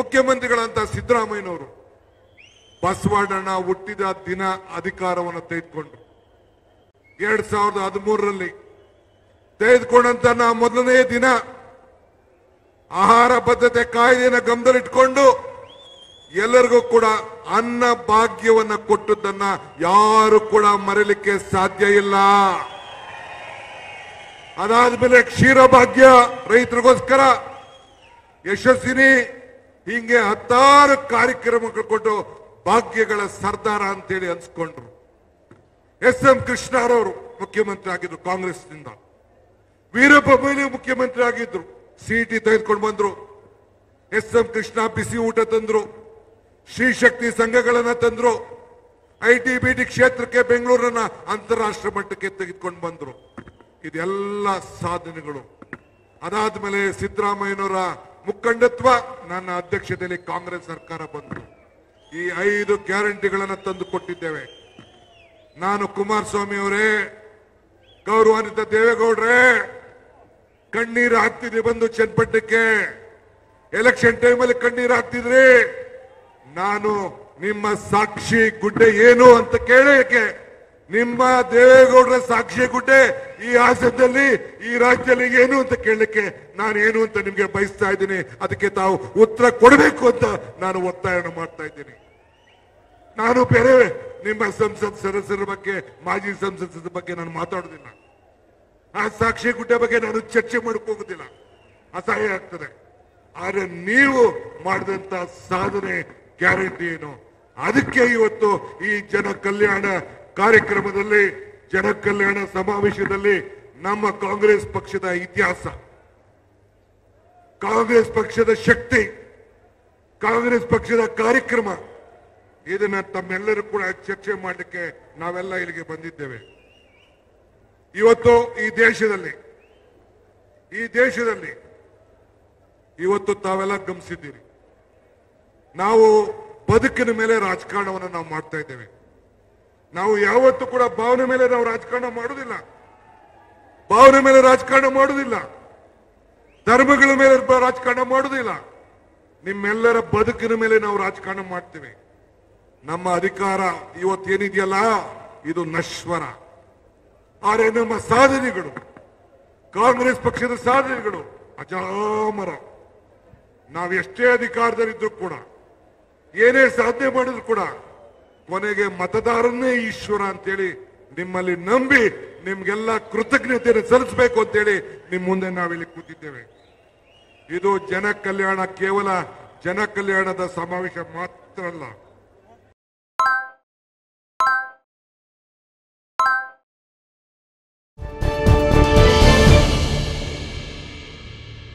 ಮುಖ್ಯಮಂತ್ರಿಗಳಂತ ಸಿದ್ದರಾಮಯ್ಯನವರು ಬಸವಣ್ಣನ ಹುಟ್ಟಿದ ದಿನ ಅಧಿಕಾರವನ್ನು ತೆಗೆದುಕೊಂಡ್ರು ಎರಡ್ ಸಾವಿರದ ಹದಿಮೂರರಲ್ಲಿ ತೆಗೆದುಕೊಂಡಂತ ನಾ ಮೊದಲನೇ ದಿನ ಆಹಾರ ಭದ್ರತೆ ಕಾಯ್ದೆಯನ್ನು ಗಮನದಲ್ಲಿಟ್ಕೊಂಡು ಎಲ್ಲರಿಗೂ ಕೂಡ ಅನ್ನ ಭಾಗ್ಯವನ್ನ ಕೊಟ್ಟದ್ದನ್ನ ಯಾರು ಕೂಡ ಮರೀಲಿಕ್ಕೆ ಸಾಧ್ಯ ಇಲ್ಲ ಅದಾದ್ಮೇಲೆ ಕ್ಷೀರ ಭಾಗ್ಯ ರೈತರಿಗೋಸ್ಕರ ಯಶಸ್ವಿನಿ ಹಿಂಗೆ ಹತ್ತಾರು ಕಾರ್ಯಕ್ರಮಗಳು ಕೊಟ್ಟು ಭಾಗ್ಯಗಳ ಸರ್ದಾರ ಅಂತೇಳಿ ಅನ್ಸ್ಕೊಂಡ್ರು ಎಸ್ ಎಂ ಕೃಷ್ಣರವರು ಮುಖ್ಯಮಂತ್ರಿ ಆಗಿದ್ರು ಕಾಂಗ್ರೆಸ್ನಿಂದ ವೀರಪ್ಪ ಮೊಯ್ಲಿ ಮುಖ್ಯಮಂತ್ರಿ ಆಗಿದ್ರು ಸಿಟಿ ತೆಗೆದುಕೊಂಡು ಬಂದ್ರು ಎಸ್ ಎಂ ಕೃಷ್ಣ ಬಿಸಿ ಊಟ ತಂದ್ರು ಶ್ರೀಶಕ್ತಿ ಸಂಘಗಳನ್ನ ತಂದ್ರು ಐ ಟಿ ಬಿ ಟಿ ಕ್ಷೇತ್ರಕ್ಕೆ ಬೆಂಗಳೂರನ್ನ ಅಂತಾರಾಷ್ಟ್ರ ಮಟ್ಟಕ್ಕೆ ತೆಗೆದುಕೊಂಡು ಬಂದ್ರು ಇದೆಲ್ಲ ಸಾಧನೆಗಳು ಅದಾದ್ಮೇಲೆ ಸಿದ್ದರಾಮಯ್ಯನವರ ಮುಖಂಡತ್ವ ನನ್ನ ಅಧ್ಯಕ್ಷತೆಯಲ್ಲಿ ಕಾಂಗ್ರೆಸ್ ಸರ್ಕಾರ ಬಂತು ಈ ಐದು ಗ್ಯಾರಂಟಿಗಳನ್ನ ತಂದು ಕೊಟ್ಟಿದ್ದೇವೆ ನಾನು ಕುಮಾರಸ್ವಾಮಿ ಅವರೇ ಗೌರವಾನ್ವಿತ ದೇವೇಗೌಡ್ರೆ ಕಣ್ಣೀರು ಹಾಕ್ತಿದ್ರಿ ಬಂದು ಚನ್ನಪಟ್ಟಣಕ್ಕೆ ಎಲೆಕ್ಷನ್ ಟೈಮಲ್ಲಿ ಕಣ್ಣೀರು ಹಾಕ್ತಿದ್ರಿ ನಾನು ನಿಮ್ಮ ಸಾಕ್ಷಿ ಗುಡ್ಡೆ ಏನು ಅಂತ ಕೇಳಕ್ಕೆ ನಿಮ್ಮ ದೇವೇಗೌಡರ ಸಾಕ್ಷಿ ಗುಡ್ಡೆ ಈ ಹಾಸನದಲ್ಲಿ ಈ ರಾಜ್ಯದಲ್ಲಿ ಏನು ಅಂತ ಕೇಳಲಿಕ್ಕೆ ನಾನು ಏನು ಅಂತ ನಿಮ್ಗೆ ಬಯಸ್ತಾ ಇದ್ದೀನಿ ಅದಕ್ಕೆ ತಾವು ಉತ್ತರ ಕೊಡಬೇಕು ಅಂತ ನಾನು ಒತ್ತಾಯವನ್ನು ಮಾಡ್ತಾ ಇದ್ದೀನಿ ನಾನು ಬೇರೆ ನಿಮ್ಮ ಸಂಸತ್ ಸದಸ್ಯರ ಬಗ್ಗೆ ಮಾಜಿ ಸಂಸದರ ಬಗ್ಗೆ ನಾನು ಮಾತಾಡೋದಿಲ್ಲ ಆ ಸಾಕ್ಷಿ ಗುಡ್ಡೆ ಬಗ್ಗೆ ನಾನು ಚರ್ಚೆ ಮಾಡಕ್ ಹೋಗುದಿಲ್ಲ ಅಸಹ್ಯ ಆಗ್ತದೆ ಆದ್ರೆ ನೀವು ಮಾಡಿದಂತ ಸಾಧನೆ ಗ್ಯಾರಂಟಿ ಏನು ಅದಕ್ಕೆ ಇವತ್ತು ಈ ಜನ ಕಲ್ಯಾಣ ಕಾರ್ಯಕ್ರಮದಲ್ಲಿ ಜನ ಕಲ್ಯಾಣ ಸಮಾವೇಶದಲ್ಲಿ ನಮ್ಮ ಕಾಂಗ್ರೆಸ್ ಪಕ್ಷದ ಇತಿಹಾಸ ಕಾಂಗ್ರೆಸ್ ಪಕ್ಷದ ಶಕ್ತಿ ಕಾಂಗ್ರೆಸ್ ಪಕ್ಷದ ಕಾರ್ಯಕ್ರಮ ಇದನ್ನ ತಮ್ಮೆಲ್ಲರೂ ಕೂಡ ಚರ್ಚೆ ಮಾಡಲಿಕ್ಕೆ ನಾವೆಲ್ಲ ಇಲ್ಲಿಗೆ ಬಂದಿದ್ದೇವೆ ಇವತ್ತು ಈ ದೇಶದಲ್ಲಿ ಈ ದೇಶದಲ್ಲಿ ಇವತ್ತು ತಾವೆಲ್ಲ ಗಮನಿಸಿದ್ದೀರಿ ನಾವು ಬದುಕಿನ ಮೇಲೆ ರಾಜಕಾರಣವನ್ನು ನಾವು ಮಾಡ್ತಾ ಇದ್ದೇವೆ ನಾವು ಯಾವತ್ತೂ ಕೂಡ ಭಾವನೆ ಮೇಲೆ ನಾವು ರಾಜಕಾರಣ ಮಾಡುವುದಿಲ್ಲ ಭಾವನೆ ಮೇಲೆ ರಾಜಕಾರಣ ಮಾಡುವುದಿಲ್ಲ ಧರ್ಮಗಳ ಮೇಲೆ ರಾಜಕಾರಣ ಮಾಡುವುದಿಲ್ಲ ನಿಮ್ಮೆಲ್ಲರ ಬದುಕಿನ ಮೇಲೆ ನಾವು ರಾಜಕಾರಣ ಮಾಡ್ತೇವೆ ನಮ್ಮ ಅಧಿಕಾರ ಇವತ್ತೇನಿದೆಯಲ್ಲ ಇದು ನಶ್ವರ ಆದರೆ ನಮ್ಮ ಸಾಧನೆಗಳು ಕಾಂಗ್ರೆಸ್ ಪಕ್ಷದ ಸಾಧನೆಗಳು ಅಜಾಮರ ನಾವು ಎಷ್ಟೇ ಅಧಿಕಾರದಲ್ಲಿದ್ರು ಕೂಡ ಏನೇ ಸಾಧನೆ ಮಾಡಿದ್ರು ಕೂಡ ಕೊನೆಗೆ ಮತದಾರನ್ನೇ ಈಶ್ವರ ಅಂತೇಳಿ ನಿಮ್ಮಲ್ಲಿ ನಂಬಿ ನಿಮ್ಗೆಲ್ಲ ಕೃತಜ್ಞತೆಯನ್ನು ಸಲ್ಲಿಸಬೇಕು ಅಂತೇಳಿ ನಿಮ್ ಮುಂದೆ ನಾವಿಲ್ಲಿ ಕೂತಿದ್ದೇವೆ ಇದು ಜನ ಕಲ್ಯಾಣ ಕೇವಲ ಜನ ಕಲ್ಯಾಣದ ಸಮಾವೇಶ ಮಾತ್ರ ಅಲ್ಲ